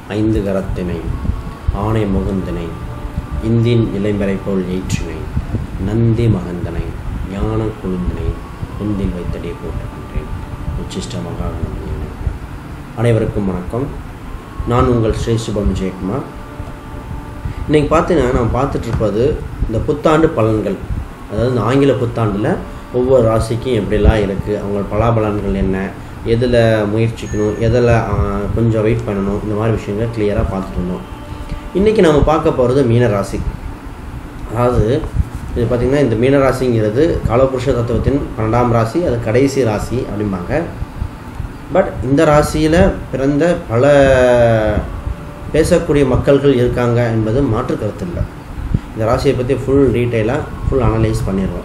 ஐந்து கரத்தினை ஆணை முகுந்தினை இந்தின் இளைமறை போல் ஏற்றினை நந்தி மகந்தனை ஞான குழுந்தினை குந்தில் வைத்தடி போட்டுகின்றேன் உச்சிஷ்ட மகாகணபதி அனைவருக்கும் வணக்கம் நான் உங்கள் ஸ்ரீ சுபம் ஜெயக்குமார் இன்றைக்கி பார்த்தீங்கன்னா நான் பார்த்துட்ருப்பது இந்த புத்தாண்டு பலன்கள் அதாவது இந்த ஆங்கில புத்தாண்டில் ஒவ்வொரு ராசிக்கும் எப்படிலாம் இருக்குது அவங்க பலாபலன்கள் என்ன எதில் முயற்சிக்கணும் எதில் கொஞ்சம் வெயிட் பண்ணணும் இந்த மாதிரி விஷயங்களை கிளியராக பார்த்துட்டு இருந்தோம் இன்றைக்கி நம்ம பார்க்க போகிறது மீனராசி அதாவது இது பார்த்திங்கன்னா இந்த மீனராசிங்கிறது காலபுருஷ தத்துவத்தின் பன்னெண்டாம் ராசி அது கடைசி ராசி அப்படிம்பாங்க பட் இந்த ராசியில் பிறந்த பல பேசக்கூடிய மக்கள்கள் இருக்காங்க என்பது மாற்று கருத்து இல்லை இந்த ராசியை பற்றி ஃபுல் டீட்டெயிலாக ஃபுல் அனலைஸ் பண்ணிடுவோம்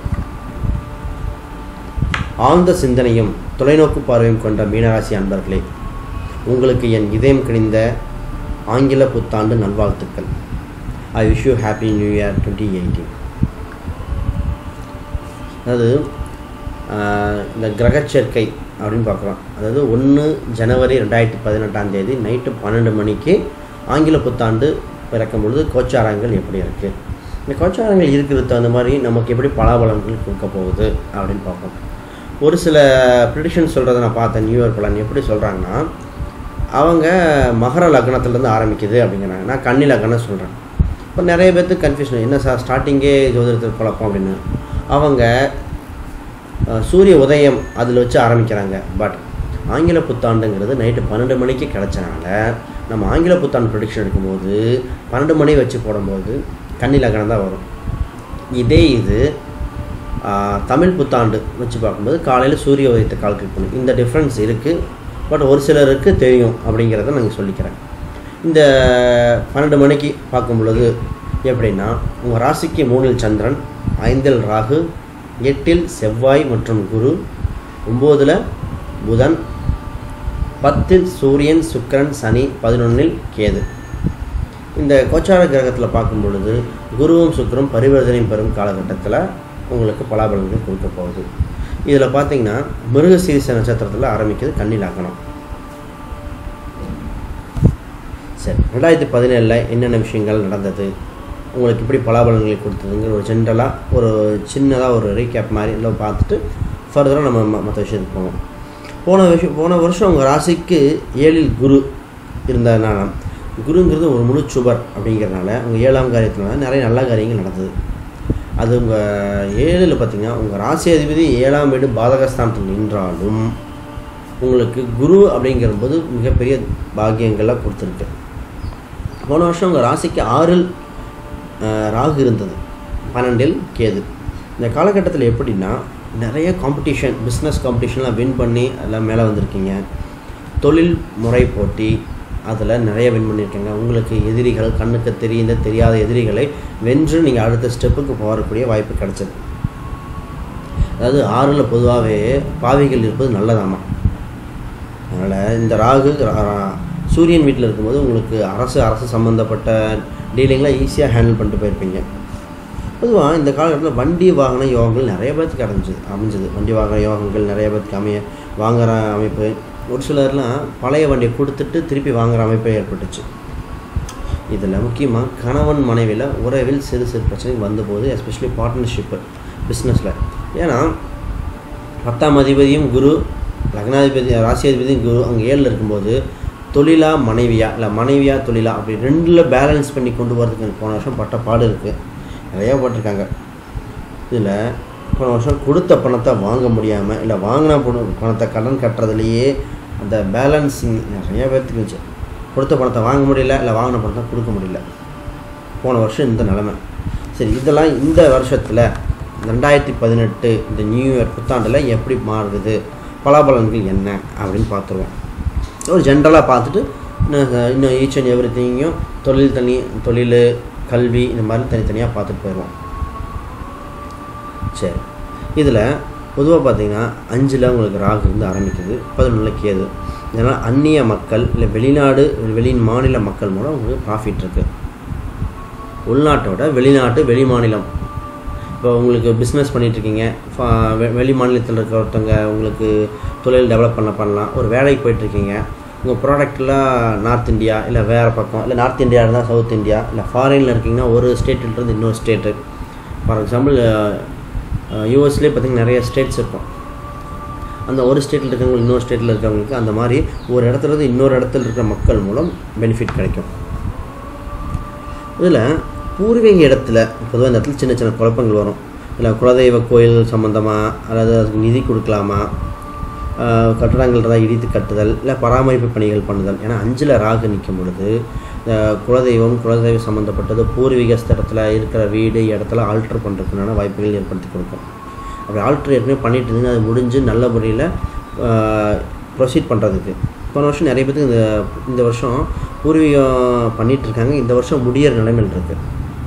ஆழ்ந்த சிந்தனையும் தொலைநோக்கு பார்வையும் கொண்ட மீனராசி அன்பர்களே உங்களுக்கு என் இதயம் கிணிந்த ஆங்கில புத்தாண்டு நல்வாழ்த்துக்கள் I wish you happy new year twenty eighteen அதாவது இந்த கிரகச்சேர்க்கை அப்படின்னு பார்க்குறோம் அதாவது ஒன்று ஜனவரி ரெண்டாயிரத்தி பதினெட்டாம் தேதி நைட்டு பன்னெண்டு மணிக்கு ஆங்கில புத்தாண்டு பிறக்கும் பொழுது கோச்சாரங்கள் எப்படி இருக்குது இந்த கோச்சாரங்கள் இருக்கிறது தகுந்த மாதிரி நமக்கு எப்படி பலாபலன்கள் கொடுக்க போகுது அப்படின்னு பார்ப்போம் ஒரு சில ப்ரிடிஷன் சொல்கிறத நான் பார்த்தேன் நியூ இயர் பலன் எப்படி சொல்கிறாங்கன்னா அவங்க மகர லக்னத்துலேருந்து ஆரம்பிக்குது அப்படிங்கிறாங்க நான் கன்னி லக்னம் சொல்கிறேன் இப்போ நிறைய பேர்த்துக்கு கன்ஃபியூஷன் என்ன சார் ஸ்டார்டிங்கே ஜோதிடத்தில் குழப்பம் அப்படின்னு அவங்க சூரிய உதயம் அதில் வச்சு ஆரம்பிக்கிறாங்க பட் ஆங்கில புத்தாண்டுங்கிறது நைட்டு பன்னெண்டு மணிக்கு கிடச்சனால நம்ம ஆங்கில புத்தாண்டு ப்ரொடிக்ஷன் எடுக்கும்போது பன்னெண்டு மணி வச்சு போடும்போது கன்னி லக்னம் தான் வரும் இதே இது தமிழ் புத்தாண்டு வச்சு பார்க்கும்போது காலையில் சூரிய உதயத்தை கால்குலேட் பண்ணும் இந்த டிஃப்ரென்ஸ் இருக்குது பட் ஒரு சிலருக்கு தெரியும் அப்படிங்கிறத நாங்கள் சொல்லிக்கிறேன் இந்த பன்னெண்டு மணிக்கு பார்க்கும் பொழுது எப்படின்னா உங்கள் ராசிக்கு மூணில் சந்திரன் ஐந்தில் ராகு எட்டில் செவ்வாய் மற்றும் குரு ஒம்போதில் புதன் பத்தில் சூரியன் சுக்கரன் சனி பதினொன்றில் கேது இந்த கோச்சார கிரகத்தில் பார்க்கும் பொழுது குருவும் சுக்கரும் பரிவர்த்தனை பெறும் காலகட்டத்தில் உங்களுக்கு பலாபலன்கள் கொடுக்க போகுது இதில் பார்த்தீங்கன்னா மிருகசீரிச நட்சத்திரத்தில் ஆரம்பிக்கிறது கண்ணி லாக்கணம் சரி ரெண்டாயிரத்தி பதினேழில் என்னென்ன விஷயங்கள் நடந்தது உங்களுக்கு இப்படி பலாபலன்களை கொடுத்ததுங்கிற ஒரு ஜென்ரலாக ஒரு சின்னதாக ஒரு ரீகேப் மாதிரி எல்லாம் பார்த்துட்டு ஃபர்தராக நம்ம மற்ற விஷயத்துக்கு போவோம் போன விஷயம் போன வருஷம் உங்கள் ராசிக்கு ஏழில் குரு இருந்ததுனால குருங்கிறது ஒரு முழு சுபர் அப்படிங்கிறதுனால உங்கள் ஏழாம் காரியத்தினால நிறைய நல்ல காரியங்கள் நடந்தது அது உங்கள் ஏழில் பார்த்திங்கன்னா உங்கள் ராசி அதிபதி ஏழாம் வீடு பாதகஸ்தானத்தில் நின்றாலும் உங்களுக்கு குரு அப்படிங்கிற போது மிகப்பெரிய பாக்கியங்கள்லாம் கொடுத்துருக்கு போன வருஷம் உங்கள் ராசிக்கு ஆறில் ராகு இருந்தது பன்னெண்டில் கேது இந்த காலகட்டத்தில் எப்படின்னா நிறைய காம்படிஷன் பிஸ்னஸ் காம்படிஷன்லாம் வின் பண்ணி எல்லாம் மேலே வந்திருக்கீங்க தொழில் முறை போட்டி அதில் நிறைய வின் பண்ணியிருக்கீங்க உங்களுக்கு எதிரிகள் கண்ணுக்கு தெரிந்த தெரியாத எதிரிகளை வென்று நீங்கள் அடுத்த ஸ்டெப்புக்கு போகக்கூடிய வாய்ப்பு கிடச்சது அதாவது ஆறில் பொதுவாகவே பாவிகள் இருப்பது நல்லதாமா அதனால் இந்த ராகு சூரியன் வீட்டில் இருக்கும்போது உங்களுக்கு அரசு அரசு சம்மந்தப்பட்ட டீலிங்லாம் ஈஸியாக ஹேண்டில் பண்ணிட்டு போயிருப்பீங்க பொதுவாக இந்த காலகட்டத்தில் வண்டி வாகன யோகங்கள் நிறைய பேர்த்துக்கு அடைஞ்சது அமைஞ்சது வண்டி வாகன யோகங்கள் நிறைய பேர்த்துக்கு அமைய வாங்குகிற அமைப்பு ஒரு சிலர்லாம் பழைய வண்டியை கொடுத்துட்டு திருப்பி வாங்குகிற அமைப்பே ஏற்பட்டுச்சு இதில் முக்கியமாக கணவன் மனைவியில் உறவில் சிறு சிறு பிரச்சனை வந்தபோது எஸ்பெஷலி பார்ட்னர்ஷிப்பு பிஸ்னஸில் ஏன்னா பத்தாம் அதிபதியும் குரு லக்னாதிபதி ராசியாதிபதியும் குரு அங்கே ஏழில் இருக்கும்போது தொழிலா மனைவியா இல்லை மனைவியா தொழிலா அப்படி ரெண்டில் பேலன்ஸ் பண்ணி கொண்டு வரதுக்கு போன வருஷம் பட்ட பாடு இருக்குது நிறையா போட்டிருக்காங்க இதில் போன வருஷம் கொடுத்த பணத்தை வாங்க முடியாமல் இல்லை வாங்கின பணத்தை கடன் கட்டுறதுலையே அந்த பேலன்ஸிங் நிறைய பேர்த்துக்கு இருந்துச்சு கொடுத்த பணத்தை வாங்க முடியல இல்லை வாங்கின பணத்தை கொடுக்க முடியல போன வருஷம் இந்த நிலமை சரி இதெல்லாம் இந்த வருஷத்தில் ரெண்டாயிரத்தி பதினெட்டு இந்த நியூ இயர் புத்தாண்டில் எப்படி மாறுது பலாபலன்கள் என்ன அப்படின்னு பார்த்துருவோம் ஒரு ஜென்ரலாக பார்த்துட்டு இன்னும் இன்னும் ஈச் அண்ட் எவ்ரி திங்கையும் தொழில் தனி தொழில் கல்வி இந்த மாதிரி தனித்தனியாக பார்த்துட்டு போயிடுவோம் சரி இதில் பொதுவாக பார்த்தீங்கன்னா அஞ்சில் உங்களுக்கு ராகு இருந்து ஆரம்பிக்குது பதினொன்றில் கேது இதனால் அந்நிய மக்கள் இல்லை வெளிநாடு வெளி மாநில மக்கள் மூலம் உங்களுக்கு ப்ராஃபிட் இருக்குது உள்நாட்டோட வெளிநாட்டு வெளி மாநிலம் இப்போ உங்களுக்கு பிஸ்னஸ் பண்ணிகிட்ருக்கீங்க வெளி மாநிலத்தில் இருக்க ஒருத்தவங்க உங்களுக்கு தொழில் டெவலப் பண்ண பண்ணலாம் ஒரு வேலைக்கு போயிட்டுருக்கீங்க உங்கள் ப்ராடக்ட்லாம் நார்த் இந்தியா இல்லை வேறு பக்கம் இல்லை நார்த் இந்தியா இருந்தால் சவுத் இந்தியா இல்லை ஃபாரினில் இருக்கீங்கன்னா ஒரு ஸ்டேட்டிலிருந்து இன்னொரு ஸ்டேட்டு ஃபார் எக்ஸாம்பிள் யூஎஸ்லேயே பார்த்திங்கன்னா நிறைய ஸ்டேட்ஸ் இருக்கும் அந்த ஒரு ஸ்டேட்டில் இருக்கவங்க இன்னொரு ஸ்டேட்டில் இருக்கவங்களுக்கு அந்த மாதிரி ஒரு இடத்துல இருந்து இன்னொரு இடத்துல இருக்கிற மக்கள் மூலம் பெனிஃபிட் கிடைக்கும் இதில் பூர்வீக இடத்துல பொதுவாக இந்த இடத்துல சின்ன சின்ன குழப்பங்கள் வரும் இல்லை குலதெய்வ கோயில் சம்மந்தமாக அல்லது அதுக்கு நிதி கொடுக்கலாமா ஆஹ் கட்டடங்கள் இருந்தால் இடித்து கட்டுதல் இல்லை பராமரிப்பு பணிகள் பண்ணுதல் ஏன்னா அஞ்சில் ராகு நிற்கும் பொழுது இந்த குலதெய்வம் குலதெய்வம் சம்மந்தப்பட்டது பூர்வீக இடத்துல இருக்கிற வீடு இடத்துல ஆல்ட்ரு பண்ணுறதுக்கான வாய்ப்புகள் ஏற்படுத்தி கொடுக்கும் அப்படி ஆல்ட்ரு ஏற்கனவே பண்ணிட்டு இருந்து அது முடிஞ்சு நல்ல முறையில் ப்ரொசீட் பண்ணுறதுக்கு போன வருஷம் நிறைய பேருக்கு இந்த இந்த வருஷம் பூர்வீகம் பண்ணிட்டு இருக்காங்க இந்த வருஷம் முடியிற நிலைமையில் இருக்குது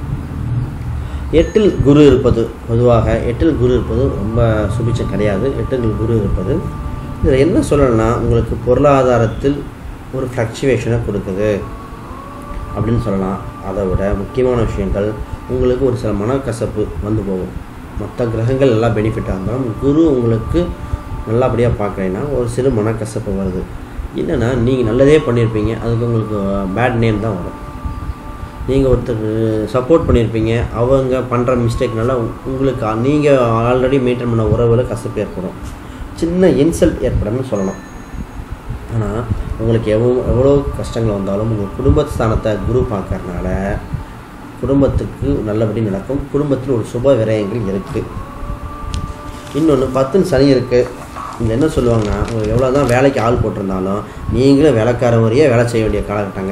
எட்டில் குரு இருப்பது பொதுவாக எட்டில் குரு இருப்பது ரொம்ப சுபிச்சம் கிடையாது எட்டில் குரு இருப்பது இதில் என்ன சொல்லணும்னா உங்களுக்கு பொருளாதாரத்தில் ஒரு ஃப்ளக்சுவேஷனை கொடுக்குது அப்படின்னு சொல்லலாம் அதை விட முக்கியமான விஷயங்கள் உங்களுக்கு ஒரு சில மனக்கசப்பு வந்து போகும் மற்ற கிரகங்கள் எல்லாம் பெனிஃபிட்டாக இருந்தாலும் குரு உங்களுக்கு நல்லபடியாக பார்க்குறீங்கன்னா ஒரு சிறு மனக்கசப்பு வருது என்னென்னா நீங்கள் நல்லதே பண்ணியிருப்பீங்க அதுக்கு உங்களுக்கு பேட் நேம் தான் வரும் நீங்கள் ஒருத்தர் சப்போர்ட் பண்ணியிருப்பீங்க அவங்க பண்ணுற மிஸ்டேக்னால உங்களுக்கு நீங்கள் ஆல்ரெடி மெயின்டைன் பண்ண உறவில் கசப்பு ஏற்படும் சின்ன இன்சல்ட் ஏற்படும்னு சொல்லலாம் ஆனால் உங்களுக்கு எவ்வளோ எவ்வளோ கஷ்டங்கள் வந்தாலும் உங்கள் குடும்பஸ்தானத்தை குரு பார்க்கறனால குடும்பத்துக்கு நல்லபடி நடக்கும் குடும்பத்தில் ஒரு சுப விரயங்கள் இருக்குது இன்னொன்று பத்துன்னு சனி இருக்குது இங்கே என்ன சொல்லுவாங்கன்னா உங்களுக்கு எவ்வளோ தான் வேலைக்கு ஆள் போட்டிருந்தாலும் நீங்களும் வேலைக்கார மாதிரியே வேலை செய்ய வேண்டிய காலகட்டங்க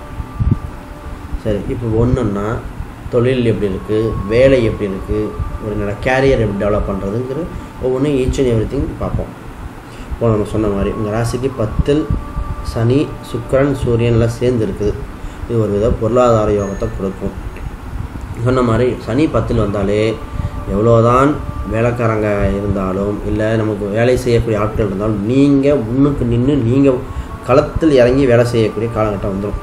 சரி இப்போ ஒன்றுன்னா தொழில் எப்படி இருக்குது வேலை எப்படி இருக்குது ஒரு நல்ல கேரியர் எப்படி டெவலப் பண்ணுறதுங்கிற ஒவ்வொன்றும் ஈச் அண்ட் எவ்ரி திங் பார்ப்போம் இப்போ நம்ம சொன்ன மாதிரி உங்கள் ராசிக்கு பத்தில் சனி சுக்கிரன் சூரியன்லாம் சேர்ந்து இருக்குது இது ஒரு வித பொருளாதார யோகத்தை கொடுக்கும் சொன்ன மாதிரி சனி பத்தில் வந்தாலே எவ்வளோதான் வேலைக்காரங்க இருந்தாலும் இல்லை நமக்கு வேலை செய்யக்கூடிய ஆட்கள் இருந்தாலும் நீங்கள் முன்னுக்கு நின்று நீங்கள் களத்தில் இறங்கி வேலை செய்யக்கூடிய காலகட்டம் வந்துடும்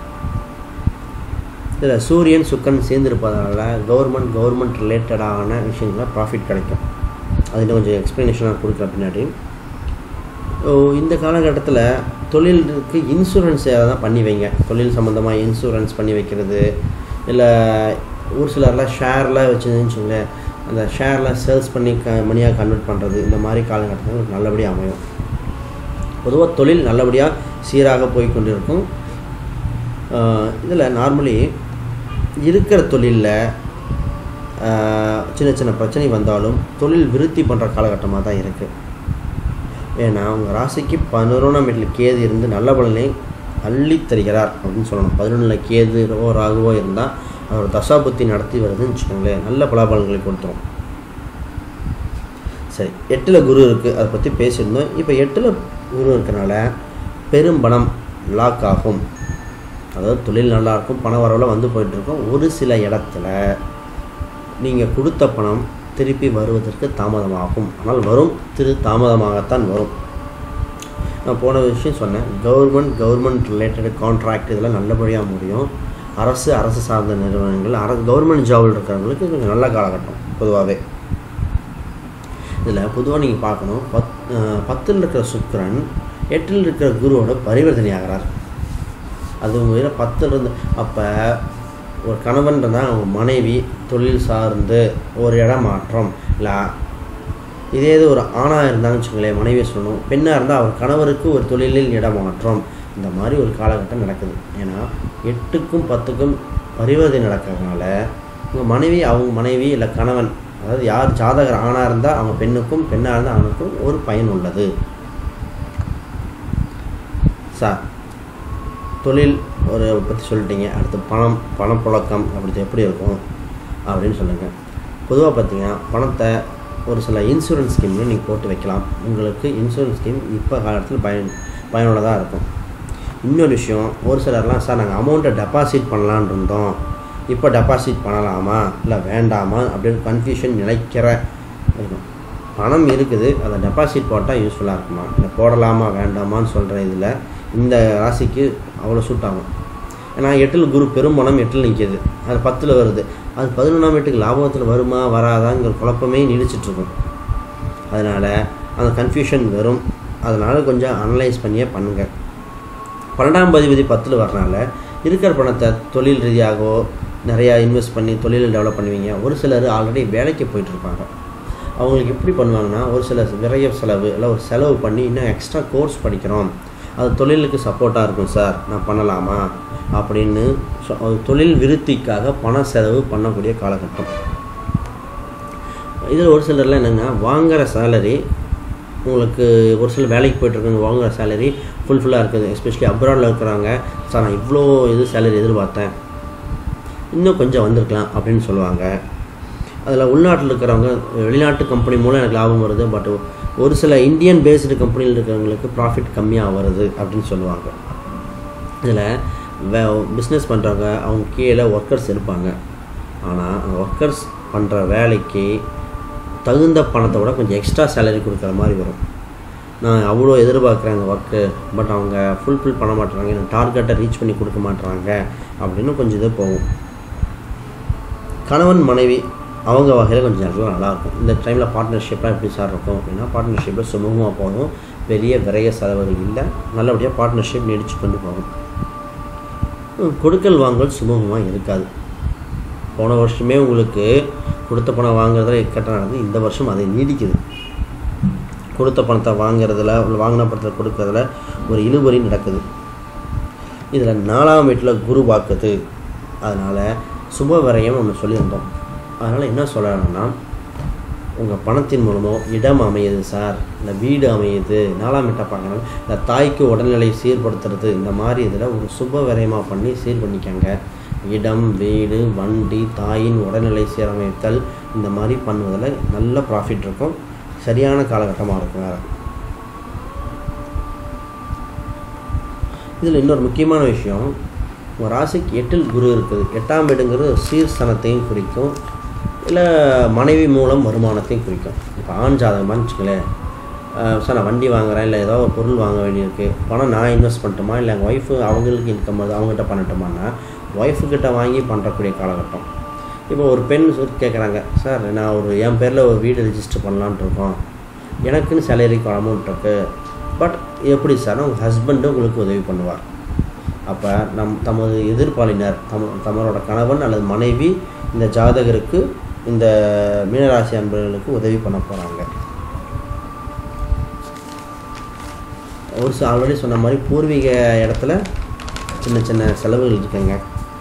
இதில் சூரியன் சுக்கன் சேர்ந்துருப்பதால கவர்மெண்ட் கவர்மெண்ட் ரிலேட்டடான விஷயங்கள ப்ராஃபிட் கிடைக்கும் அது இன்னும் கொஞ்சம் எக்ஸ்ப்ளனேஷனாக கொடுக்குற பின்னாடி ஓ, இந்த காலகட்டத்தில் தொழிலுக்கு இன்சூரன்ஸ் தான் பண்ணி வைங்க தொழில் சம்மந்தமாக இன்சூரன்ஸ் பண்ணி வைக்கிறது இல்லை ஒரு சிலர்லாம் ஷேர்லாம் வச்சுருந்துன்னு வச்சுங்களேன் அந்த ஷேர்லாம் சேல்ஸ் பண்ணி க மணியாக கன்வெர்ட் பண்ணுறது இந்த மாதிரி காலகட்டத்தில் உங்களுக்கு நல்லபடியாக அமையும் பொதுவாக தொழில் நல்லபடியாக சீராக போய் கொண்டிருக்கும் இதில் நார்மலி இருக்கிற தொழிலில் சின்ன சின்ன பிரச்சனை வந்தாலும் தொழில் விருத்தி பண்ணுற காலகட்டமாக தான் இருக்குது ஏன்னா உங்கள் ராசிக்கு பதினொன்றாம் வீட்டில் கேது இருந்து நல்ல பலனை அள்ளித் தருகிறார் அப்படின்னு சொல்லணும் பதினொன்றில் கேது ரோ ராகுவோ இருந்தால் அவர் தசாபுத்தி நடத்தி வருதுன்னு வச்சுக்கோங்களேன் நல்ல பலாபலன்களை கொடுத்துரும் சரி எட்டில் குரு இருக்குது அதை பற்றி பேசியிருந்தோம் இப்போ எட்டில் குரு இருக்கனால பெரும் பணம் லாக் ஆகும் அதாவது தொழில் நல்லா இருக்கும் பண வரவில் வந்து போயிட்டுருக்கும் ஒரு சில இடத்துல நீங்கள் கொடுத்த பணம் திருப்பி வருவதற்கு தாமதமாகும் ஆனால் வரும் திரு தாமதமாகத்தான் வரும் நான் போன விஷயம் சொன்னேன் கவர்மெண்ட் கவர்மெண்ட் ரிலேட்டட் கான்ட்ராக்ட் இதெல்லாம் நல்லபடியாக முடியும் அரசு அரசு சார்ந்த நிறுவனங்கள் அரசு கவர்மெண்ட் ஜாபில் இருக்கிறவங்களுக்கு இது நல்ல காலகட்டம் பொதுவாகவே இதில் பொதுவாக நீங்கள் பார்க்கணும் பத் பத்தில் இருக்கிற சுக்கிரன் எட்டில் இருக்கிற குருவோட பரிவர்த்தனை ஆகிறார் அது உங்கள் பத்தில் இருந்து அப்போ ஒரு கணவன் இருந்தால் அவங்க மனைவி தொழில் சார்ந்து ஒரு இடம் மாற்றம் இல்லை இதே இது ஒரு ஆணாக இருந்தாங்கன்னு வச்சுக்கோங்களேன் மனைவியை சொல்லணும் பெண்ணாக இருந்தால் அவர் கணவருக்கு ஒரு தொழிலில் இடமாற்றம் இந்த மாதிரி ஒரு காலகட்டம் நடக்குது ஏன்னா எட்டுக்கும் பத்துக்கும் பரிவர்த்தனை நடக்கிறதுனால உங்கள் மனைவி அவங்க மனைவி இல்லை கணவன் அதாவது யார் ஜாதகர் ஆணாக இருந்தால் அவங்க பெண்ணுக்கும் பெண்ணாக இருந்தால் அவனுக்கும் ஒரு பயன் உள்ளது சார் தொழில் ஒரு பற்றி சொல்லிட்டீங்க அடுத்து பணம் பணப்புழக்கம் அப்படி எப்படி இருக்கும் அப்படின்னு சொல்லுங்கள் பொதுவாக பார்த்தீங்கன்னா பணத்தை ஒரு சில இன்சூரன்ஸ் ஸ்கீமில் நீங்கள் போட்டு வைக்கலாம் உங்களுக்கு இன்சூரன்ஸ் ஸ்கீம் இப்போ காலத்தில் பயன் பயனுள்ளதாக இருக்கும் இன்னொரு விஷயம் ஒரு சிலர்லாம் சார் நாங்கள் அமௌண்ட்டை டெபாசிட் பண்ணலான் இருந்தோம் இப்போ டெபாசிட் பண்ணலாமா இல்லை வேண்டாமா அப்படின்னு கன்ஃபியூஷன் நினைக்கிற இருக்கும் பணம் இருக்குது அதை டெபாசிட் போட்டால் யூஸ்ஃபுல்லாக இருக்குமா இல்லை போடலாமா வேண்டாமான்னு சொல்கிற இதில் இந்த ராசிக்கு அவ்வளோ சூட் ஆகும் ஏன்னா எட்டில் குரு பெரும்பணம் எட்டில் நிற்கிது அது பத்தில் வருது அது பதினொன்றாம் வீட்டுக்கு லாபத்தில் வருமா வராதாங்கிற குழப்பமே நீடிச்சிட்ருக்கும் அதனால் அந்த கன்ஃபியூஷன் வரும் அதனால் கொஞ்சம் அனலைஸ் பண்ணியே பண்ணுங்கள் பன்னெண்டாம் பதிபதி பத்தில் வரனால இருக்கிற பணத்தை தொழில் ரீதியாகவோ நிறையா இன்வெஸ்ட் பண்ணி தொழில் டெவலப் பண்ணுவீங்க ஒரு சிலர் ஆல்ரெடி வேலைக்கு போயிட்டுருப்பாங்க அவங்களுக்கு எப்படி பண்ணுவாங்கன்னா ஒரு சில விரைய செலவு இல்லை ஒரு செலவு பண்ணி இன்னும் எக்ஸ்ட்ரா கோர்ஸ் படிக்கிறோம் அது தொழிலுக்கு சப்போர்ட்டாக இருக்கும் சார் நான் பண்ணலாமா அப்படின்னு சொ- ஒரு தொழில் விருத்திக்காக பண செலவு பண்ணக்கூடிய காலகட்டம் இதில் ஒரு சிலர்லாம் என்னென்னா வாங்குகிற சேலரி உங்களுக்கு ஒரு சில வேலைக்கு போயிட்டுருக்காங்க வாங்குகிற சேலரி ஃபுல்ஃபில்லாக இருக்குது எஸ்பெஷலி அப்ராடில் இருக்கிறாங்க சார் நான் இவ்வளோ இது சேலரி எதிர்பார்த்தேன் இன்னும் கொஞ்சம் வந்திருக்கலாம் அப்படின்னு சொல்லுவாங்க அதில் உள்நாட்டில் இருக்கிறவங்க வெளிநாட்டு கம்பெனி மூலம் எனக்கு லாபம் வருது பட் ஒரு சில இந்தியன் பேஸ்டு கம்பெனியில் இருக்கிறவங்களுக்கு ப்ராஃபிட் கம்மியாக வருது அப்படின்னு சொல்லுவாங்க இதில் வே பிஸ்னஸ் பண்ணுறவங்க அவங்க கீழே ஒர்க்கர்ஸ் இருப்பாங்க ஆனால் அந்த ஒர்க்கர்ஸ் பண்ணுற வேலைக்கு தகுந்த பணத்தை விட கொஞ்சம் எக்ஸ்ட்ரா சேலரி கொடுக்குற மாதிரி வரும் நான் அவ்வளோ எதிர்பார்க்குறேன் அந்த ஒர்க்கு பட் அவங்க ஃபுல்ஃபில் பண்ண மாட்டுறாங்க எனக்கு டார்கெட்டை ரீச் பண்ணி கொடுக்க மாட்டுறாங்க அப்படின்னு கொஞ்சம் இது போகும் கணவன் மனைவி அவங்க வகையில் கொஞ்சம் நல்லா நல்லாயிருக்கும் இந்த டைமில் பார்ட்னர்ஷிப்லாம் எப்படி சார் இருக்கும் அப்படின்னா பார்ட்னர்ஷிப்பில் சுமூகமாக போகும் பெரிய விரைய செலவுகள் இல்லை நல்லபடியாக பார்ட்னர்ஷிப் நீடிச்சு கொண்டு போகும் உம், கொடுக்கல் வாங்கல் சுமூகமாக இருக்காது போன வருஷமே உங்களுக்கு கொடுத்த பணம் வாங்குறதுல இக்கட்டம் நடந்து இந்த வருஷம் அதை நீடிக்குது கொடுத்த பணத்தை வாங்குறதுல இல்ல வாங்கின பணத்தை கொடுக்கறதுல ஒரு இழுபறி நடக்குது இதில் நாலாம் வீட்டில் குரு பார்க்குது அதனால் சுப விரயம் ஒன்று சொல்லியிருந்தோம் அதனால் என்ன சொல்லணும்னா உங்கள் பணத்தின் மூலமோ இடம் அமையுது சார் இந்த வீடு அமையுது நாலாம் வீட்டை பார்க்கணும் இந்த தாய்க்கு உடல்நிலை சீர்படுத்துறது இந்த மாதிரி இதில் ஒரு சுப விரயமாக பண்ணி சீர் பண்ணிக்கங்க இடம் வீடு வண்டி தாயின் உடல்நிலை சீரமைத்தல் இந்த மாதிரி பண்ணுவதில் நல்ல ப்ராஃபிட் இருக்கும் சரியான காலகட்டமாக இருக்கும் வேறு இதில் இன்னொரு முக்கியமான விஷயம் உங்கள் ராசிக்கு எட்டில் குரு இருக்குது எட்டாம் வீடுங்கிறது சீர்ஸ்தனத்தையும் குறிக்கும் இல்லை மனைவி மூலம் வருமானத்தையும் குறிக்கும் இப்போ ஆண் ஜாதகமான்னு வச்சுக்கலேன் சார் நான் வண்டி வாங்குறேன் இல்லை ஏதோ ஒரு பொருள் வாங்க வேண்டியிருக்கு பணம் நான் இன்வெஸ்ட் பண்ணட்டுமா இல்லை எங்கள் ஒய்ஃபு அவங்களுக்கு இன்கம் வருது அவங்ககிட்ட பண்ணட்டுமான்னா ஒய்ஃபுக்கிட்ட வாங்கி பண்ணுறக்கூடிய காலகட்டம் இப்போ ஒரு பெண் சொல்லி கேட்குறாங்க சார் நான் ஒரு என் பேரில் ஒரு வீடு ரெஜிஸ்டர் பண்ணலான்ட்டு இருக்கோம் எனக்குன்னு சேலரிக்கு அமௌண்ட் இருக்கு பட் எப்படி சார் உங்கள் ஹஸ்பண்டு உங்களுக்கு உதவி பண்ணுவார் அப்போ நம் தமது எதிர்ப்பாளினர் தம தமரோட கணவன் அல்லது மனைவி இந்த ஜாதகருக்கு இந்த மீனராசி அன்பர்களுக்கு உதவி பண்ண போகிறாங்க ஒரு சில ஆல்ரெடி சொன்ன மாதிரி பூர்வீக இடத்துல சின்ன சின்ன செலவுகள் இருக்குங்க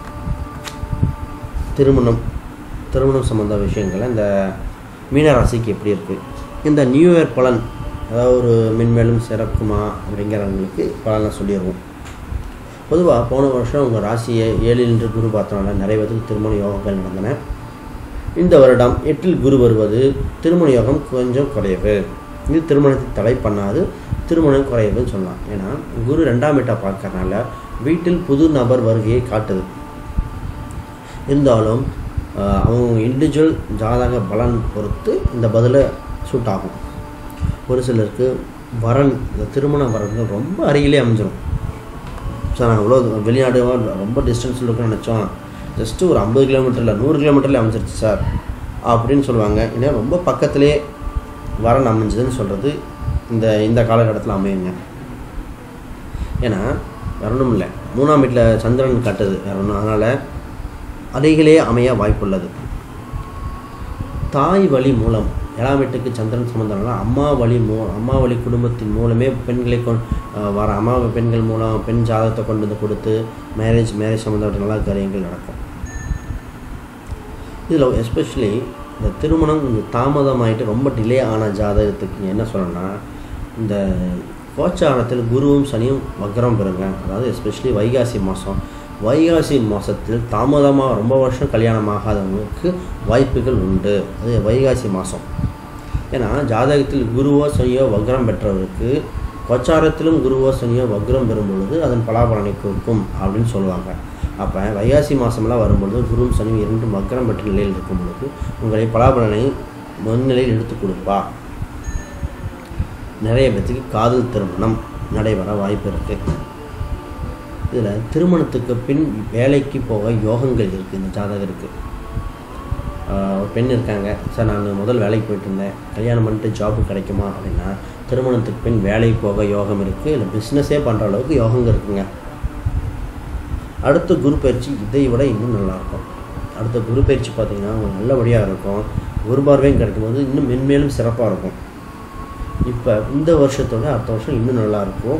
திருமணம் திருமணம் சம்மந்த விஷயங்கள் இந்த மீனராசிக்கு எப்படி இருக்குது இந்த நியூ இயர் பலன் அதாவது ஒரு மென்மேலும் சிறக்குமா அப்படிங்கிறவங்களுக்கு பலனை சொல்லிடுவோம் பொதுவாக போன வருஷம் உங்கள் ராசியை ஏழில் நின்று குரு பார்த்தனால நிறைய பேருக்கு திருமண யோகங்கள் நடந்தன இந்த வருடம் எட்டில் குரு வருவது திருமண யோகம் கொஞ்சம் குறைவு இது திருமணத்தை தடை பண்ணாது திருமணம் குறைவுன்னு சொல்லலாம் ஏன்னா குரு ரெண்டாம் வீட்டை பார்க்கறனால வீட்டில் புது நபர் வருகையை காட்டுது இருந்தாலும் ஆஹ், அவங்க இண்டிவிஜுவல் ஜாதக பலன் பொறுத்து இந்த பதிலை சூட் ஆகும் ஒரு சிலருக்கு வரன் இந்த திருமண வரன்கள் ரொம்ப அருகிலே அமைஞ்சிரும் சார் நாங்கள் இவ்வளோ வெளிநாடு ரொம்ப டிஸ்டன்ஸில் இருக்குன்னு நினச்சோம் ஜஸ்ட்டு ஒரு ஐம்பது கிலோமீட்டரில் நூறு கிலோமீட்டரில் அமைஞ்சிருச்சு சார் அப்படின்னு சொல்லுவாங்க ஏன்னா ரொம்ப பக்கத்துலேயே வரன் அமைஞ்சதுன்னு சொல்கிறது இந்த இந்த காலகட்டத்தில் அமையுங்க ஏன்னா வேற ஒன்றும் இல்லை மூணாம் வீட்டில் சந்திரன் காட்டுது வேற ஒன்றும் அதனால் அருகிலே அமைய வாய்ப்புள்ளது தாய் வழி மூலம் ஏழாம் வீட்டுக்கு சந்திரன் சம்பந்தம்னா அம்மா வழி மூ அம்மா வழி குடும்பத்தின் மூலமே பெண்களை கொ அஹ் வர அம்மா பெண்கள் மூலம் பெண் ஜாதகத்தை கொண்டு வந்து கொடுத்து மேரேஜ் மேரேஜ் சம்மந்தப்பட்ட நல்ல காரியங்கள் நடக்கும் இதில் எஸ்பெஷலி இந்த திருமணம் கொஞ்சம் தாமதமாயிட்டு ரொம்ப டிலே ஆன ஜாதகத்துக்கு என்ன சொல்லணும்னா இந்த கோச்சாரத்தில் குருவும் சனியும் வக்ரம் பெறுங்க அதாவது எஸ்பெஷலி வைகாசி மாதம் வைகாசி மாதத்தில் தாமதமாக ரொம்ப வருஷம் கல்யாணம் ஆகாதவங்களுக்கு வாய்ப்புகள் உண்டு அது வைகாசி மாதம் ஏன்னா ஜாதகத்தில் குருவோ சனியோ வக்ரம் பெற்றவருக்கு கோச்சாரத்திலும் குருவோ சனியோ வக்ரம் பெறும் பொழுது அதன் பலாபலனை கொடுக்கும் அப்படின்னு சொல்லுவாங்க அப்போ வைகாசி மாதம்லாம் வரும்பொழுது குருவும் சனியும் இரண்டும் வக்ரம் பெற்ற நிலையில் இருக்கும் பொழுது உங்களை பலாபலனை முன்னிலையில் எடுத்து கொடுப்பா நிறைய பேர்த்துக்கு காதல் திருமணம் நடைபெற வாய்ப்பு இருக்குது இதில் திருமணத்துக்கு பின் வேலைக்கு போக யோகங்கள் இருக்குது இந்த ஜாதகருக்கு ஆஹ் ஒரு பெண் இருக்காங்க சார் நான் முதல் வேலைக்கு போயிட்டு இருந்தேன் கல்யாணம் பண்ணிட்டு ஜாப்பு கிடைக்குமா அப்படின்னா திருமணத்துக்கு பின் வேலைக்கு போக யோகம் இருக்குது இல்லை பிஸ்னஸே பண்ணுற அளவுக்கு யோகங்க இருக்குங்க அடுத்த குரு பயிற்சி இதை விட இன்னும் நல்லாயிருக்கும் அடுத்த குரு பயிற்சி பார்த்தீங்கன்னா உங்களுக்கு நல்லபடியாக இருக்கும் குரு பார்வையும் கிடைக்கும்போது இன்னும் மென்மேலும் சிறப்பாக இருக்கும் இப்போ இந்த வருஷத்தோட அடுத்த வருஷம் இன்னும் நல்லாயிருக்கும்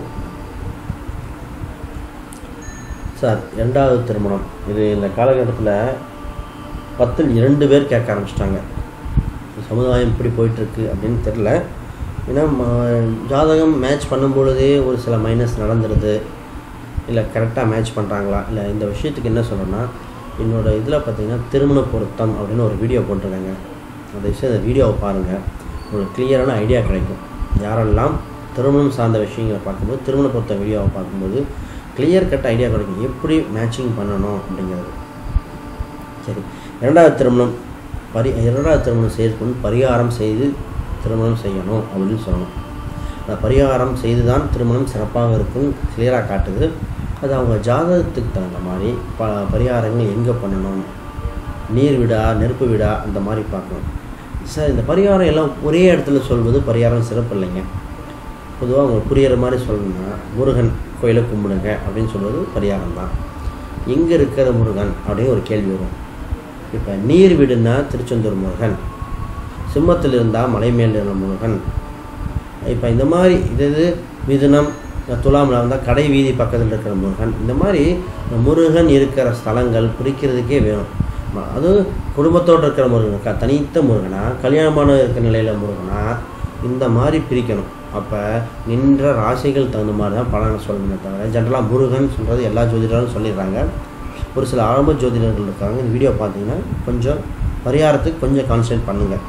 சார் ரெண்டாவது திருமணம் இது இந்த காலகட்டத்தில் பத்தில் இரண்டு பேர் கேட்க ஆரம்பிச்சிட்டாங்க சமுதாயம் இப்படி போயிட்டுருக்கு அப்படின்னு தெரில ஏன்னா ம- ஜாதகம் மேட்ச் பண்ணும்பொழுதே ஒரு சில மைனஸ் நடந்துடுது இல்லை கரெக்டாக மேட்ச் பண்ணுறாங்களா இல்லை இந்த விஷயத்துக்கு என்ன சொல்கிறேன்னா என்னோட இதில் பார்த்தீங்கன்னா திருமண பொருத்தம் அப்படின்னு ஒரு வீடியோ போட்டிருக்காங்க அந்த விஷயம் அந்த வீடியோவை பாருங்கள் உங்களுக்கு கிளியரான ஐடியா கிடைக்கும் யாரெல்லாம் திருமணம் சார்ந்த விஷயங்களை பார்க்கும்போது திருமண பொருத்த வீடியோவை பார்க்கும்போது கிளியர் கட் ஐடியா கிடைக்கும் எப்படி மேட்சிங் பண்ணணும் அப்படிங்கிறது சரி இரண்டாவது திருமணம் பரி இரண்டாவது திருமணம் செய்யறதுக்கு முன் பரிகாரம் செய்து திருமணம் செய்யணும் அப்படின்னு சொல்லணும் அந்த பரிகாரம் செய்து தான் திருமணம் சிறப்பாக இருக்கும் கிளியராக காட்டுது அது அவங்க ஜாதகத்துக்கு தகுந்த மாதிரி ப பரிகாரங்கள் எங்கே பண்ணணும் நீர் விடா நெருப்பு விடா அந்த மாதிரி பார்க்கணும் சார் இந்த பரிகாரம் எல்லாம் ஒரே இடத்துல சொல்வது பரிகாரம் சிறப்பு இல்லைங்க பொதுவாக உங்களுக்கு புரியிற மாதிரி சொல்லணும்னா முருகன் கோயிலை கும்பிடுங்க அப்படின்னு சொல்வது பரிகாரம் தான் எங்கே இருக்கிற முருகன் அப்படின்னு ஒரு கேள்வி வரும் இப்போ நீர் விடுனா திருச்செந்தூர் முருகன் சிம்மத்தில் இருந்தால் மலை மேல் இருந்த முருகன் இப்போ இந்த மாதிரி இது இது மிதுனம் துலாமில் இருந்தால் கடை வீதி பக்கத்தில் இருக்கிற முருகன் இந்த மாதிரி இந்த முருகன் இருக்கிற ஸ்தலங்கள் குறிக்கிறதுக்கே வேணும் ம- அது குடும்பத்தோடு இருக்கிற முருகன் க- தனித்த முருகனா கல்யாணமான இருக்கிற நிலையில் முருகனா இந்த மாதிரி பிரிக்கணும் அப்போ நின்ற ராசிகள் தகுந்த மாதிரி தான் பலனை சொல்லணுமே தவிர ஜென்ரலாக முருகன் சொல்கிறது எல்லா ஜோதிடரும் சொல்லிடுறாங்க ஒரு சில ஆரம்ப ஜோதிடர்கள் இருக்காங்க இந்த வீடியோ பார்த்தீங்கன்னா கொஞ்சம் பரிகாரத்துக்கு கொஞ்சம் கான்சன்ட்ரேட் பண்ணுங்கள்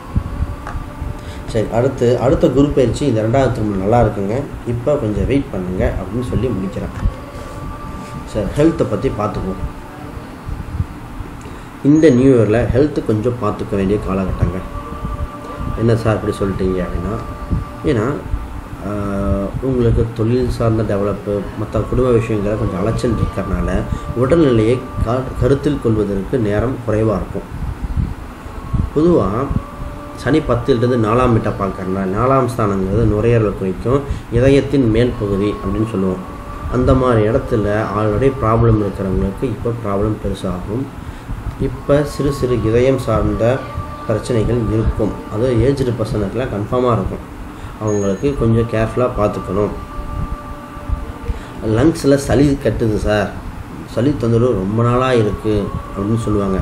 சரி அடுத்து அடுத்த குரு பயிற்சி இந்த ரெண்டாவது திருமணம் நல்லா இருக்குங்க இப்போ கொஞ்சம் வெயிட் பண்ணுங்க அப்படின்னு சொல்லி முடிக்கிறேன் சரி ஹெல்த்தை பற்றி பார்த்துக்குவோம் இந்த நியூ இயரில் ஹெல்த்து கொஞ்சம் பார்த்துக்க வேண்டிய காலகட்டங்க என்ன சார் இப்படி சொல்லிட்டீங்க அப்படின்னா ஏன்னா ஆஹ், உங்களுக்கு தொழில் சார்ந்த டெவலப்பு மற்ற குடும்ப விஷயங்களை கொஞ்சம் அலைச்சல் இருக்கிறனால உடல்நிலையை கா கருத்தில் கொள்வதற்கு நேரம் குறைவாக இருக்கும் பொதுவாக சனி பத்திலிருந்து நாலாம் வீட்டை பார்க்கறனால நாலாம் ஸ்தானங்கிறது நுரையீரல் குறிக்கும் இதயத்தின் மேல் பகுதி அப்படின்னு சொல்லுவோம் அந்த மாதிரி இடத்துல ஆல்ரெடி ப்ராப்ளம் இருக்கிறவங்களுக்கு இப்போ ப்ராப்ளம் பெருசாகும் இப்போ சிறு சிறு இதயம் சார்ந்த பிரச்சனைகள் இருக்கும் அது ஏஜ்டு பர்சனுக்குலாம் கன்ஃபார்மாக இருக்கும் அவங்களுக்கு கொஞ்சம் கேர்ஃபுல்லாக பார்த்துக்கணும் லங்ஸில் சளி கட்டுது சார் சளி தொந்தரவு ரொம்ப நாளாக இருக்குது அப்படின்னு சொல்லுவாங்க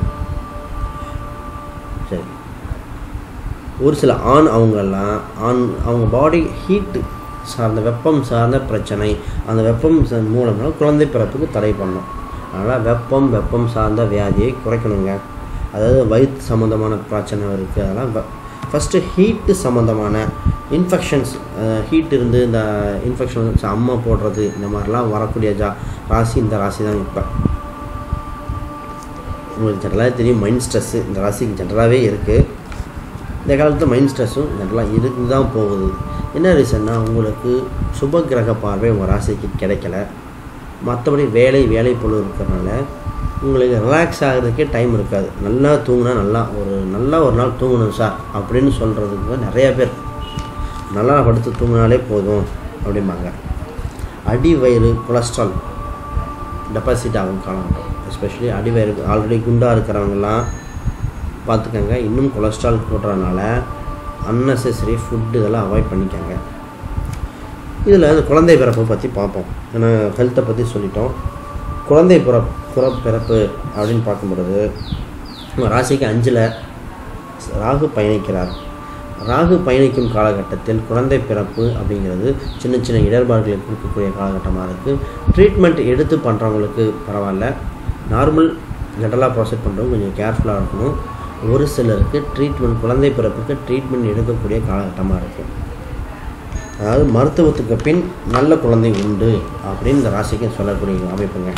சரி ஒரு சில ஆண் அவங்கெல்லாம் ஆண் அவங்க பாடி ஹீட்டு சார்ந்த வெப்பம் சார்ந்த பிரச்சனை அந்த வெப்பம் சா- மூலமாக குழந்தை பிறப்புக்கு தடை பண்ணும் அதனால் வெப்பம் வெப்பம் சார்ந்த வியாதியை குறைக்கணுங்க அதாவது வயிற்று சம்மந்தமான பிரச்சனை இருக்குது அதெல்லாம் ஃபஸ்ட்டு ஹீட்டு சம்மந்தமான இன்ஃபெக்ஷன்ஸ் ஹீட் இருந்து இந்த இன்ஃபெக்ஷன்ஸ் அம்மா போடுறது இந்த மாதிரிலாம் வரக்கூடிய ஜா ராசி இந்த ராசி தான் இப்போ உங்களுக்கு ஜென்ரலாக தெரியும் மைண்ட் ஸ்ட்ரெஸ்ஸு இந்த ராசிக்கு ஜென்ரலாகவே இருக்குது இந்த காலத்தில் மைண்ட் ஸ்ட்ரெஸ்ஸும் ஜென்ரலாக இருக்கு தான் போகுது என்ன ரீசன்னா உங்களுக்கு சுப கிரக பார்வை உங்கள் ராசிக்கு கிடைக்கல மற்றபடி வேலை வேலை பொழுது இருக்கிறனால உங்களுக்கு ரிலாக்ஸ் ஆகிறதுக்கே டைம் இருக்காது நல்லா தூங்கினா நல்லா ஒரு நல்லா ஒரு நாள் தூங்கணும் சார் அப்படின்னு சொல்கிறதுக்கு நிறைய பேர் நல்லா படுத்து தூங்கினாலே போதும் அப்படிம்பாங்க அடி வயிறு கொலஸ்ட்ரால் டெபாசிட் ஆகும் காலகட்டம் எஸ்பெஷலி அடி வயிறு ஆல்ரெடி குண்டாக இருக்கிறவங்கலாம் பார்த்துக்கங்க இன்னும் கொலஸ்ட்ரால் போடுறதுனால அன்னெசரி ஃபுட்டு இதெல்லாம் அவாய்ட் பண்ணிக்கங்க இதில் இந்த குழந்தை பிறப்பை பற்றி பார்ப்போம் ஏன்னா ஹெல்த்தை பற்றி சொல்லிட்டோம் குழந்தை பிறப் புற பிறப்பு அப்படின்னு பார்க்கும்பொழுது உங்க ராசிக்கு அஞ்சில் ராகு பயணிக்கிறார் ராகு பயணிக்கும் காலகட்டத்தில் குழந்தை பிறப்பு அப்படிங்கிறது சின்ன சின்ன இடர்பாடுகளை கொடுக்கக்கூடிய காலகட்டமாக இருக்குது ட்ரீட்மெண்ட் எடுத்து பண்ணுறவங்களுக்கு பரவாயில்ல நார்மல் ஜென்ரலாக ப்ராசஸ் பண்ணுறவங்க கொஞ்சம் கேர்ஃபுல்லாக இருக்கணும் ஒரு சிலருக்கு ட்ரீட்மெண்ட் குழந்தை பிறப்புக்கு ட்ரீட்மெண்ட் எடுக்கக்கூடிய காலகட்டமாக இருக்கும் அதாவது மருத்துவத்துக்கு பின் நல்ல குழந்தை உண்டு அப்படின்னு இந்த ராசிக்கு சொல்லக்கூடிய அமைப்புங்க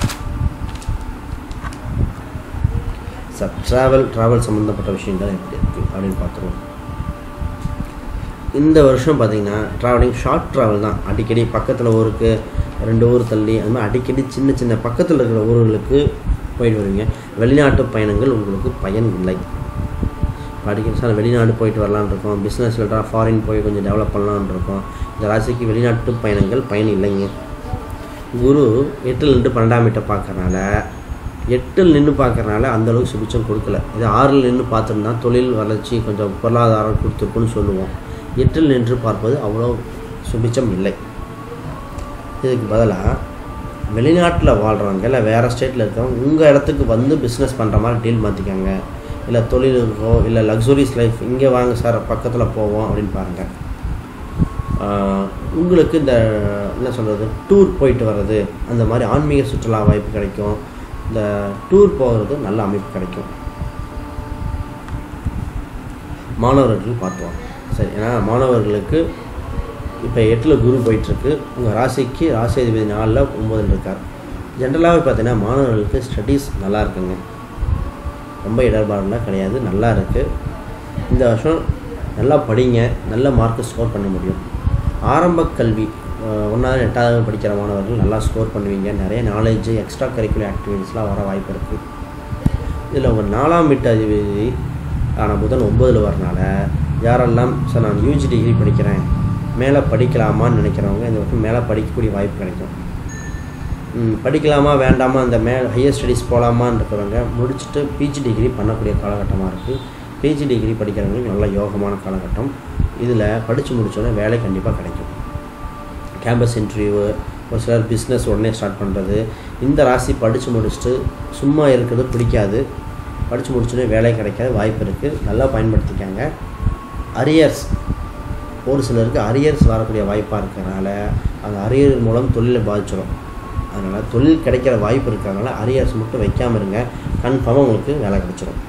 சார் ட்ராவல் ட்ராவல் சம்மந்தப்பட்ட விஷயங்கள் எப்படி இருக்குது அப்படின்னு பார்த்துருவோம் இந்த வருஷம் பார்த்தீங்கன்னா ட்ராவலிங் ஷார்ட் ட்ராவல் தான் அடிக்கடி பக்கத்தில் ஊருக்கு ரெண்டு ஊர் தள்ளி அது மாதிரி அடிக்கடி சின்ன சின்ன பக்கத்தில் இருக்கிற ஊர்களுக்கு போயிட்டு வருவீங்க வெளிநாட்டு பயணங்கள் உங்களுக்கு பயன் இல்லை இப்போ அடிக்கடி சார் வெளிநாடு போயிட்டு வரலான்னு இருக்கோம் பிஸ்னஸில் ஃபாரின் போய் கொஞ்சம் டெவலப் பண்ணலான்னு இருக்கோம் இந்த ராசிக்கு வெளிநாட்டு பயணங்கள் பயன் இல்லைங்க குரு எட்டில் நின்று பன்னெண்டாம் வீட்டை பார்க்கறனால எட்டில் நின்று பார்க்கறனால அந்த அளவுக்கு சுபிச்சம் கொடுக்கல இது ஆறில் நின்று பார்த்தோம்னா தொழில் வளர்ச்சி கொஞ்சம் பொருளாதாரம் கொடுத்துருக்குன்னு சொல்லுவோம் எட்டில் நின்று பார்ப்பது அவ்வளோ சுபிச்சம் இல்லை இதுக்கு பதிலாக வெளிநாட்டில் வாழ்கிறவங்க இல்லை வேறு ஸ்டேட்டில் இருக்கவங்க உங்கள் இடத்துக்கு வந்து பிஸ்னஸ் பண்ணுற மாதிரி டீல் மாற்றிக்கோங்க இல்லை தொழிலுக்கோ இல்லை லக்ஸுரிஸ் லைஃப் இங்கே வாங்க சார் பக்கத்தில் போவோம் அப்படின்னு பாருங்கள் ஆஹ் உங்களுக்கு இந்த என்ன சொல்கிறது டூர் போயிட்டு வர்றது அந்த மாதிரி ஆன்மீக சுற்றுலா வாய்ப்பு கிடைக்கும் இந்த டூர் போகிறது நல்ல அமைப்பு கிடைக்கும் மாணவர்கள் பார்த்தோம் சரி ஏன்னா மாணவர்களுக்கு இப்போ எட்டில் குரு போயிட்டுருக்கு உங்கள் ராசிக்கு ராசி அதிபதி நாலில் ஒம்பதில் இருக்கார் ஜென்ரலாகவே பார்த்தீங்கன்னா மாணவர்களுக்கு ஸ்டடீஸ் நல்லா இருக்குங்க ரொம்ப இடர்பாடுலாம் கிடையாது நல்லா இருக்குது இந்த வருஷம் நல்லா படிங்க நல்ல மார்க்கு ஸ்கோர் பண்ண முடியும் ஆரம்ப கல்வி அஹ், ஒன்றாவது எட்டாவது படிக்கிற மாணவர்கள் நல்லா ஸ்கோர் பண்ணுவீங்க நிறைய நாலேஜ் எக்ஸ்ட்ரா கரிக்குலர் ஆக்டிவிட்டீஸ்லாம் வர வாய்ப்பு இருக்குது இதில் உங்கள் நாலாம் வீட்டு அதிபதி ஆன புதன் ஒம்பதில் வரனால யாரெல்லாம் சார் நான் யூஜி டிகிரி படிக்கிறேன் மேலே படிக்கலாமான்னு நினைக்கிறவங்க இந்த வருஷம் மேலே படிக்கக்கூடிய வாய்ப்பு கிடைக்கும் ம், படிக்கலாமா வேண்டாமா அந்த மே ஹையர் ஸ்டடீஸ் போகலாமான்னு இருக்கிறவங்க முடிச்சுட்டு பிஜி டிகிரி பண்ணக்கூடிய காலகட்டமாக இருக்குது பிஜி டிகிரி படிக்கிறவங்களுக்கு நல்ல யோகமான காலகட்டம் இதில் படித்து முடிச்சோடனே வேலை கண்டிப்பாக கிடைக்கும் கேம்பஸ் இன்டர்வியூ ஒரு சிலர் பிஸ்னஸ் உடனே ஸ்டார்ட் பண்ணுறது இந்த ராசி படித்து முடிச்சுட்டு சும்மா இருக்கிறது பிடிக்காது படித்து முடிச்சோடனே வேலை கிடைக்காத வாய்ப்பு இருக்குது நல்லா பயன்படுத்திக்காங்க அரியர்ஸ் ஒரு சிலருக்கு அரியர்ஸ் வரக்கூடிய வாய்ப்பாக இருக்கிறனால அந்த அரியர் மூலம் தொழிலை பாதிச்சிடும் அதனால் தொழில் கிடைக்கிற வாய்ப்பு இருக்கிறதுனால அரியர்ஸ் மட்டும் வைக்காமல் இருங்க கன்ஃபார்மாக உங்களுக்கு வேலை கிடைச்சிடும்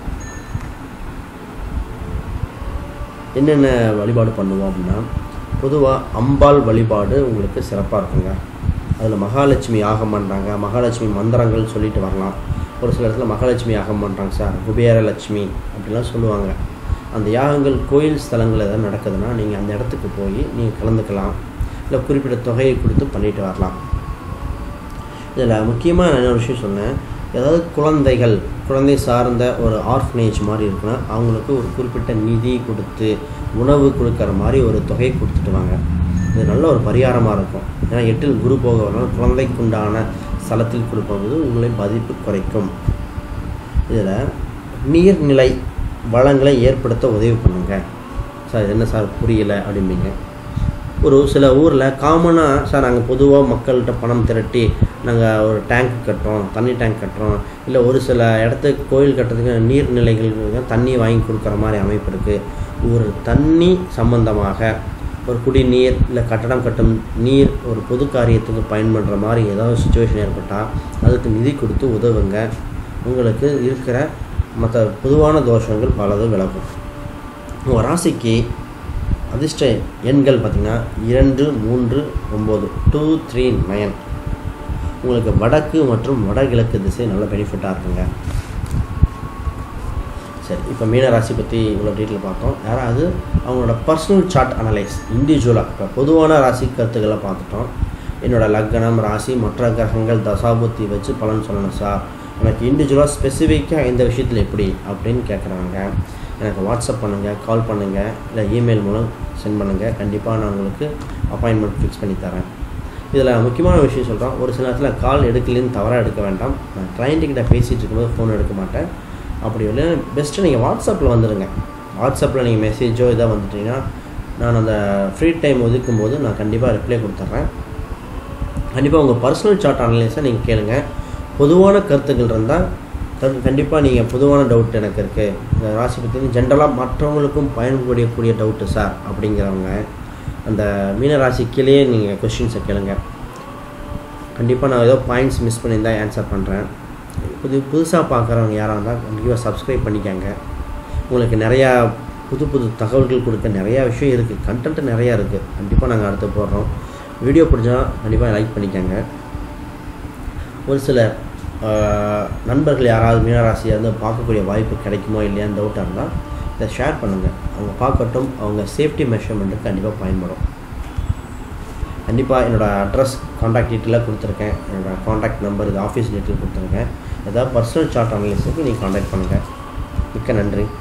என்னென்ன வழிபாடு பண்ணுவோம் அப்படின்னா பொதுவாக அம்பாள் வழிபாடு உங்களுக்கு சிறப்பாக இருக்குங்க அதில் மகாலட்சுமி யாகம் பண்ணுறாங்க மகாலட்சுமி மந்திரங்கள் சொல்லிட்டு வரலாம் ஒரு சில இடத்துல மகாலட்சுமி யாகம் பண்ணுறாங்க சார் குபேர லட்சுமி அப்படிலாம் சொல்லுவாங்க அந்த யாகங்கள் கோயில் ஸ்தலங்கள் எதாவது நடக்குதுன்னா நீங்கள் அந்த இடத்துக்கு போய் நீங்கள் கலந்துக்கலாம் இல்லை குறிப்பிட்ட தொகையை கொடுத்து பண்ணிட்டு வரலாம் இதில் முக்கியமாக நான் என்ன விஷயம் சொன்னேன் ஏதாவது குழந்தைகள் குழந்தை சார்ந்த ஒரு ஆர்ஃபனேஜ் மாதிரி இருக்குன்னா அவங்களுக்கு ஒரு குறிப்பிட்ட நிதி கொடுத்து உணவு கொடுக்குற மாதிரி ஒரு தொகை கொடுத்துட்டு வாங்க இது நல்ல ஒரு பரிகாரமாக இருக்கும் ஏன்னா எட்டில் குரு போக வரணும் குழந்தைக்குண்டான ஸ்தலத்தில் கொடுப்பது உங்களை பாதிப்பு குறைக்கும் இதில் நீர்நிலை வளங்களை ஏற்படுத்த உதவி பண்ணுங்க சார் இது என்ன சார் புரியல அப்படிம்பீங்க ஒரு சில ஊரில் காமனாக சார் நாங்கள் பொதுவாக மக்கள்கிட்ட பணம் திரட்டி நாங்கள் ஒரு டேங்க் கட்டுறோம் தண்ணி டேங்க் கட்டுறோம் இல்லை ஒரு சில இடத்துக்கு கோயில் கட்டுறதுக்கு நீர்நிலைகள் தண்ணி வாங்கி கொடுக்குற மாதிரி அமைப்பு இருக்குது ஒரு தண்ணி சம்பந்தமாக ஒரு குடிநீர் இல்லை கட்டடம் கட்டும் நீர் ஒரு பொது காரியத்துக்கு பயன்படுற மாதிரி ஏதாவது சுச்சுவேஷன் ஏற்பட்டால் அதுக்கு நிதி கொடுத்து உதவுங்க உங்களுக்கு இருக்கிற மற்ற பொதுவான தோஷங்கள் பலது விலகும் உங்கள் ராசிக்கு அதிர்ஷ்ட எண்கள் பார்த்திங்கன்னா இரண்டு மூன்று ஒம்பது டூ த்ரீ நயன் உங்களுக்கு வடக்கு மற்றும் வடகிழக்கு திசை நல்ல பெனிஃபிட்டாக இருக்குங்க சரி இப்போ மீன ராசி பற்றி இவ்வளோ டீட்டெயில் பார்த்தோம் யாராவது அவங்களோட பர்சனல் சார்ட் அனலைஸ் இண்டிவிஜுவலாக இப்போ பொதுவான ராசி கருத்துக்களை பார்த்துட்டோம் என்னோட லக்னம் ராசி மற்ற கிரகங்கள் தசாபுத்தி வச்சு பலன் சொல்லணும் சார் எனக்கு இண்டிவிஜுவலாக ஸ்பெசிஃபிக்காக இந்த விஷயத்தில் எப்படி அப்படின்னு கேட்குறாங்க எனக்கு வாட்ஸ்அப் பண்ணுங்கள் கால் பண்ணுங்கள் இல்லை இமெயில் மூலம் சென்ட் பண்ணுங்கள் கண்டிப்பாக நான் உங்களுக்கு அப்பாயின்மெண்ட் ஃபிக்ஸ் பண்ணி தரேன் இதில் முக்கியமான விஷயம் சொல்கிறோம் ஒரு சில நேரத்தில் கால் எடுக்கலன்னு தவறாக எடுக்க வேண்டாம் நான் கிளைண்ட்டுக்கிட்ட பேசிகிட்டு இருக்கும்போது ஃபோன் எடுக்க மாட்டேன் அப்படி இல்லை பெஸ்ட்டு நீங்கள் வாட்ஸ்அப்பில் வந்துடுங்க வாட்ஸ்அப்பில் நீங்கள் மெசேஜோ இதாக வந்துட்டீங்கன்னா நான் அந்த ஃப்ரீ டைம் ஒதுக்கும் போது நான் கண்டிப்பாக ரிப்ளை கொடுத்துட்றேன் கண்டிப்பாக உங்கள் பர்சனல் சார்ட் அனலைஸை நீங்கள் கேளுங்க பொதுவான கருத்துக்கள் இருந்தால் கண்டிப்பாக நீங்கள் பொதுவான டவுட் எனக்கு இருக்குது இந்த ராசி பற்றி ஜென்ரலாக மற்றவங்களுக்கும் பயன்படக்கூடிய டவுட்டு சார் அப்படிங்கிறவங்க அந்த மீன ராசி கீழே நீங்கள் கொஷின்ஸை கேளுங்க கண்டிப்பாக நான் ஏதோ பாயிண்ட்ஸ் மிஸ் பண்ணியிருந்தால் ஆன்சர் பண்ணுறேன் புது புதுசாக பார்க்குறவங்க யாராக இருந்தால் கண்டிப்பாக சப்ஸ்கிரைப் பண்ணிக்கங்க உங்களுக்கு நிறையா புது புது தகவல்கள் கொடுக்க நிறையா விஷயம் இருக்குது கண்டென்ட் நிறையா இருக்குது கண்டிப்பாக நாங்கள் அடுத்து போடுறோம் வீடியோ பிடிச்சா கண்டிப்பாக லைக் பண்ணிக்கங்க ஒரு சில ஆஹ், நண்பர்கள் யாராவது மீனராசியாக இருந்து பார்க்கக்கூடிய வாய்ப்பு கிடைக்குமோ இல்லையான்னு டவுட்டாக இருந்தால் இதை ஷேர் பண்ணுங்கள் அவங்க பார்க்கட்டும் அவங்க சேஃப்டி மெஷர்மெண்ட்டுக்கு கண்டிப்பாக பயன்படும் கண்டிப்பாக என்னோடய அட்ரஸ் காண்டாக்ட் டீட்டெயிலாக கொடுத்துருக்கேன் என்னோடய காண்டாக்ட் நம்பர் இது ஆஃபீஸ் டீட்டெயில் கொடுத்துருக்கேன் ஏதாவது பர்சனல் சார்ட் அனலிஸுக்கு நீங்கள் காண்டாக்ட் பண்ணுங்கள் மிக்க நன்றி